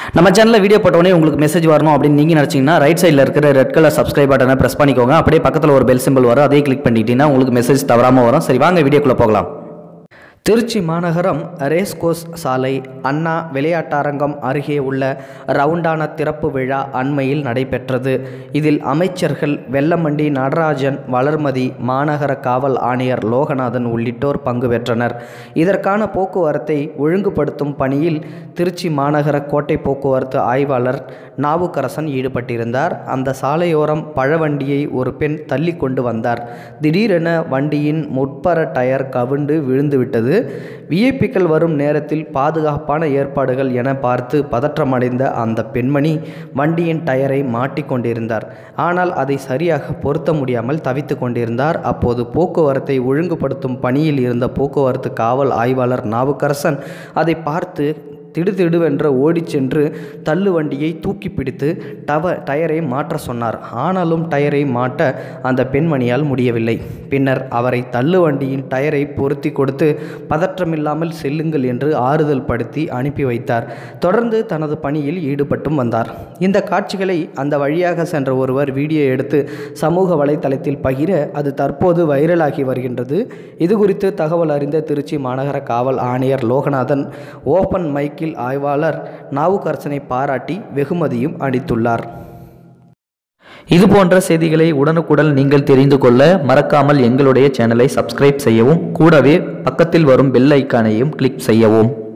நம்ம சேனலில் வீடியோ போட்டோடனே உங்களுக்கு மெசேஜ் வரணும் அப்படின்னு நீங்கள் நினச்சிங்கன்னா ரைட் சைடில் இருக்கிற ரெட் கலர் சப்ஸ்கிரைப் பட்டனை ப்ரெஸ் பண்ணிக்கோங்க அப்படியே பக்கத்தில் ஒரு பெல் சிம்பிள் வரும் அதையும் கிளிக் பண்ணிக்கிட்டீங்கன்னா உங்களுக்கு மெசேஜ் தவறாமல் வரும் சரி வாங்க வீடியோக்குள்ளே போகலாம் திருச்சி மாநகரம் ரேஸ்கோஸ் சாலை அண்ணா விளையாட்டரங்கம் அருகே உள்ள ரவுண்டான திறப்பு விழா அண்மையில் நடைபெற்றது இதில் அமைச்சர்கள் வெல்லமண்டி நடராஜன் வளர்மதி மாநகர காவல் ஆணையர் லோகநாதன் உள்ளிட்டோர் பங்கு பெற்றனர் இதற்கான போக்குவரத்தை ஒழுங்குபடுத்தும் பணியில் திருச்சி மாநகர கோட்டை போக்குவரத்து ஆய்வாளர் நாவுக்கரசன் ஈடுபட்டிருந்தார் அந்த சாலையோரம் பழவண்டியை ஒரு பெண் தள்ளி கொண்டு வந்தார் திடீரென வண்டியின் முற்பர டயர் கவிண்டு விழுந்துவிட்டது விஐபிக்கள் வரும் நேரத்தில் பாதுகாப்பான ஏற்பாடுகள் என பார்த்து பதற்றமடைந்த அந்த பெண்மணி வண்டியின் டயரை மாட்டிக்கொண்டிருந்தார் ஆனால் அதை சரியாக பொருத்த முடியாமல் தவித்து கொண்டிருந்தார் அப்போது போக்குவரத்தை ஒழுங்குபடுத்தும் பணியில் இருந்த போக்குவரத்து காவல் ஆய்வாளர் நாவுக்கரசன் அதை பார்த்து திடுதிடுவென்ற ஓடிச் சென்று தள்ளு வண்டியை தூக்கி பிடித்து டவ டயரை மாற்ற சொன்னார் ஆனாலும் டயரை மாட்ட அந்த பெண்மணியால் முடியவில்லை பின்னர் அவரை தள்ளு வண்டியின் டயரை பொருத்தி கொடுத்து பதற்றமில்லாமல் செல்லுங்கள் என்று ஆறுதல் படுத்தி அனுப்பி வைத்தார் தொடர்ந்து தனது பணியில் ஈடுபட்டும் வந்தார் இந்த காட்சிகளை அந்த வழியாக சென்ற ஒருவர் வீடியோ எடுத்து சமூக வலைத்தளத்தில் பகிர அது தற்போது வைரலாகி வருகின்றது இது குறித்து தகவல் அறிந்த திருச்சி மாநகர காவல் ஆணையர் லோகநாதன் ஓபன் மைக்கில் ஆய்வாளர் நாவுக்கரசனை பாராட்டி வெகுமதியும் அளித்துள்ளார் இது போன்ற செய்திகளை உடனுக்குடன் நீங்கள் தெரிந்து கொள்ள மறக்காமல் எங்களுடைய சேனலை சப்ஸ்கிரைப் செய்யவும் கூடவே பக்கத்தில் வரும் பெல் ஐக்கானையும் கிளிக் செய்யவும்